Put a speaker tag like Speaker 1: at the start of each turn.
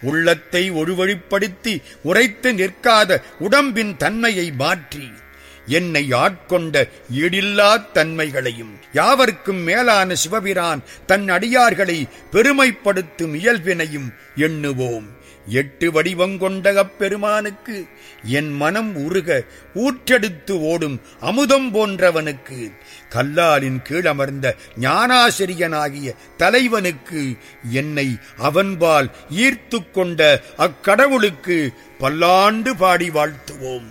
Speaker 1: உள்ளத்தை ஒருவழிப்படுத்தி உரைத்து நிற்காத உடம்பின் தன்மையை மாற்றி என்னை ஆட்கொண்ட ஈடில்லாத் தன்மைகளையும் யாவர்க்கும் மேலான சிவபிரான் தன் அடியார்களை பெருமைப்படுத்தும் இயல்பினையும் எண்ணுவோம் எட்டு வடிவம் கொண்ட அப்பெருமானுக்கு என் மனம் உருக ஊற்றெடுத்து ஓடும் அமுதம் போன்றவனுக்கு கல்லாலின் கீழமர்ந்த ஞானாசிரியனாகிய தலைவனுக்கு என்னை அவன்பால் ஈர்த்து கொண்ட அக்கடவுளுக்கு பல்லாண்டு பாடி வாழ்த்துவோம்